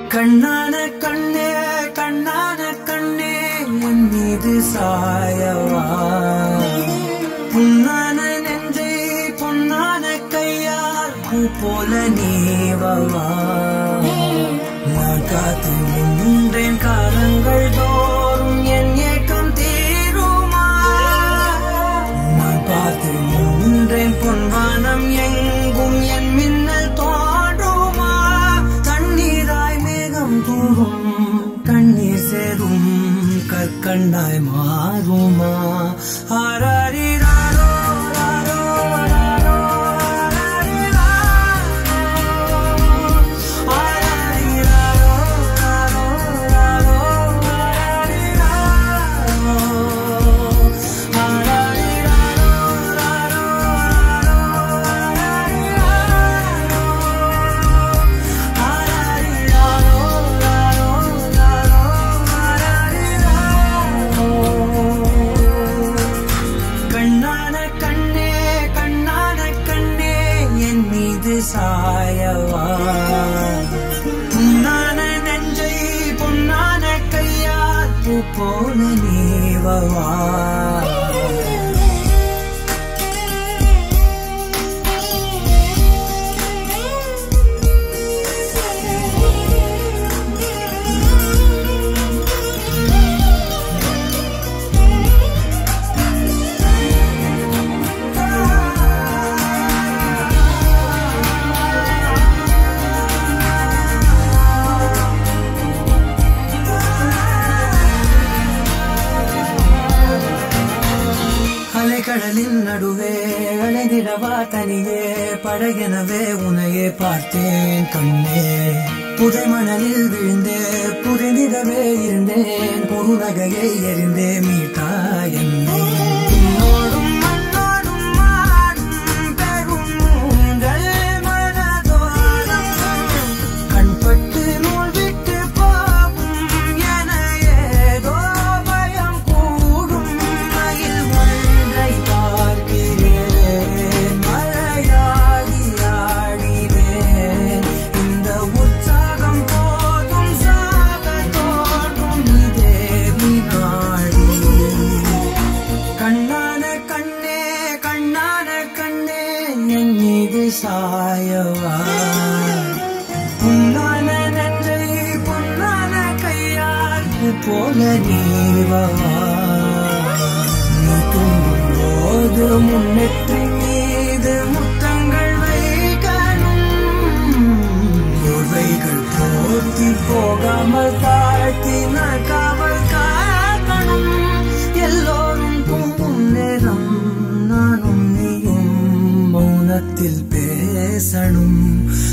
கண்ணான கண்ணே கண்ணான கண்ணே என் மீது சாயவா புண்ணான நெஞ்சை பொன்னான கையால் பூ போல நீவவா நான் காத்து நின்றேன் காலங்கள் தோறும் என் ஏக்கம் தீருமா நான் பார்த்து நின்றேன் பொன்வானம் எங்கும் என் மின்னல் தோன்றுமா தண்ணீராய் மேகம் தூரும் கண்ணீர் சேரும் கற்கண்டாய் மாறுமா ஆராரிராரோ, ராரோ, ராரோ, ஆராரிராரோ. ஆராரிராரோ, ராரோ, ராரோ, ஆராரிராரோ. ஆராரிராரோ, ராரோ, ஆராரிராரோ. ஆராரிராரோ, ராரோ, ராரோ, ஆராரிராரோ. கண்ணான கண்ணே கண்ணான கண்ணே என் மீது சாயவா பொன்னான நெஞ்சை பொன்னான கையால் பூ போல நீவவா அலைக்கடலின் நடுவே அழைந்திடவா தனியே படகெனவே உனையே பார்த்தேன் கண்ணே புதை மணலில் விழுந்தே புதைந்திடவே இருந்தேன் பொருநகையை எறிந்தே மீட்டா என்னை உன்னோடும் மண்ணோடும் மாடும் பெரும் ஊஞ்சல் மனதோரம் கண்பட்டு நூல் விட்டு போகும் என ஏதோ பயம் கூடும் மயில் ஒன்றை பார்க்கிறேன் மழையாகி ஆடினேன் இந்த உற்சாகம் போதும் சாக தோன்றும் இதே வினாடி கண்ணான கண்ணே கண்ணான கண்ணே என் மீது சாயவா பொன்னான நன்றை பொன்னான கையால் பூ போல நீவவா நீ தூங்கும் போது முன்னெற்றி மீது முத்தங்கள் வைக்கணும் போர்வைகள் போர்த்தி போகாமல் தாழ்த்தி நான் காவல் காக்கணும் எல்லோரும் தூங்கும் நேரம் நானும் நீயும் மௌனத்தில் பேசணும்